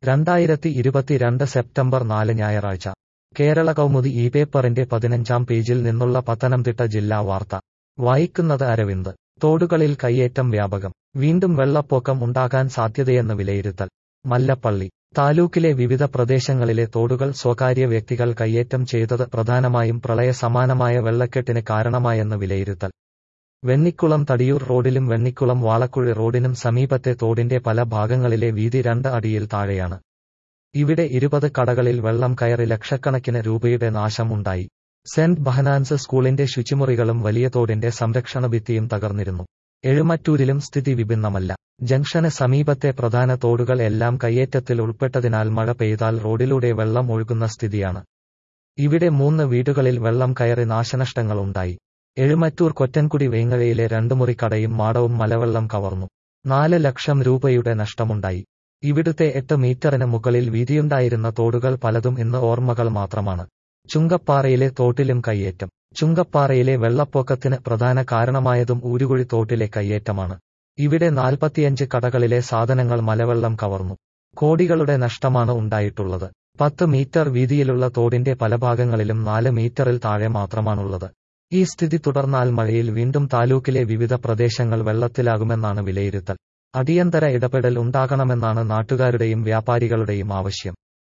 രണ്ടായിരത്തി ഇരുപത്തിരണ്ട് സെപ്റ്റംബർ നാല് ഞായറാഴ്ച കേരള കൗമുദി ഈ പേപ്പറിന്റെ പതിനഞ്ചാം പേജിൽ നിന്നുള്ള പത്തനംതിട്ട ജില്ലാ വാർത്ത വായിക്കുന്നത് അരവിന്ദ് തോടുകളിൽ കയ്യേറ്റം വ്യാപകം വീണ്ടും വെള്ളപ്പൊക്കം ഉണ്ടാകാൻ സാധ്യതയെന്ന് വിലയിരുത്തൽ മല്ലപ്പള്ളി താലൂക്കിലെ വിവിധ പ്രദേശങ്ങളിലെ തോടുകൾ സ്വകാര്യ വ്യക്തികൾ കയ്യേറ്റം ചെയ്തത് പ്രധാനമായും പ്രളയ സമാനമായ വെള്ളക്കെട്ടിന് കാരണമായെന്ന് വിലയിരുത്തൽ വെണ്ണിക്കുളം തടിയൂർ റോഡിലും വെണ്ണിക്കുളം വാളക്കുഴി റോഡിനും സമീപത്തെ തോടിന്റെ പല ഭാഗങ്ങളിലെ വീതി രണ്ട് അടിയിൽ താഴെയാണ് ഇവിടെ ഇരുപത് കടകളിൽ വെള്ളം കയറി ലക്ഷക്കണക്കിന് രൂപയുടെ നാശം ഉണ്ടായി സെന്റ് ബഹനാൻസ് സ്കൂളിന്റെ ശുചിമുറികളും വലിയ തോടിന്റെ സംരക്ഷണ ഭിത്തിയും തകർന്നിരുന്നു എഴുമറ്റൂരിലും സ്ഥിതി വിഭിന്നമല്ല ജംഗ്ഷന് സമീപത്തെ പ്രധാന തോടുകൾ എല്ലാം കയ്യേറ്റത്തിൽ ഉൾപ്പെട്ടതിനാൽ മഴ പെയ്താൽ റോഡിലൂടെ വെള്ളം ഒഴുകുന്ന സ്ഥിതിയാണ് ഇവിടെ മൂന്ന് വീടുകളിൽ വെള്ളം കയറി നാശനഷ്ടങ്ങൾ ഉണ്ടായി എഴുമറ്റൂർ കൊറ്റൻകുടി വേങ്ങഴയിലെ രണ്ടു മുറി കടയും മാടവും മലവെള്ളം കവർന്നു നാല് ലക്ഷം രൂപയുടെ നഷ്ടമുണ്ടായി ഇവിടുത്തെ എട്ട് മീറ്ററിന് മുകളിൽ വീതിയുണ്ടായിരുന്ന തോടുകൾ പലതും ഇന്ന് ഓർമ്മകൾ മാത്രമാണ് ചുങ്കപ്പാറയിലെ തോട്ടിലും കയ്യേറ്റം ചുങ്കപ്പാറയിലെ വെള്ളപ്പൊക്കത്തിന് പ്രധാന കാരണമായതും ഊരുകുഴി തോട്ടിലെ കയ്യേറ്റമാണ് ഇവിടെ നാൽപ്പത്തിയഞ്ച് കടകളിലെ സാധനങ്ങൾ മലവെള്ളം കവർന്നു കോടികളുടെ നഷ്ടമാണ് ഉണ്ടായിട്ടുള്ളത് പത്ത് മീറ്റർ വീതിയിലുള്ള തോടിന്റെ പല ഭാഗങ്ങളിലും നാല് മീറ്ററിൽ താഴെ മാത്രമാണുള്ളത് ഈ സ്ഥിതി തുടർന്നാൽ മഴയിൽ വീണ്ടും താലൂക്കിലെ വിവിധ പ്രദേശങ്ങൾ വെള്ളത്തിലാകുമെന്നാണ് വിലയിരുത്തൽ അടിയന്തര ഇടപെടൽ ഉണ്ടാകണമെന്നാണ് നാട്ടുകാരുടെയും വ്യാപാരികളുടെയും ആവശ്യം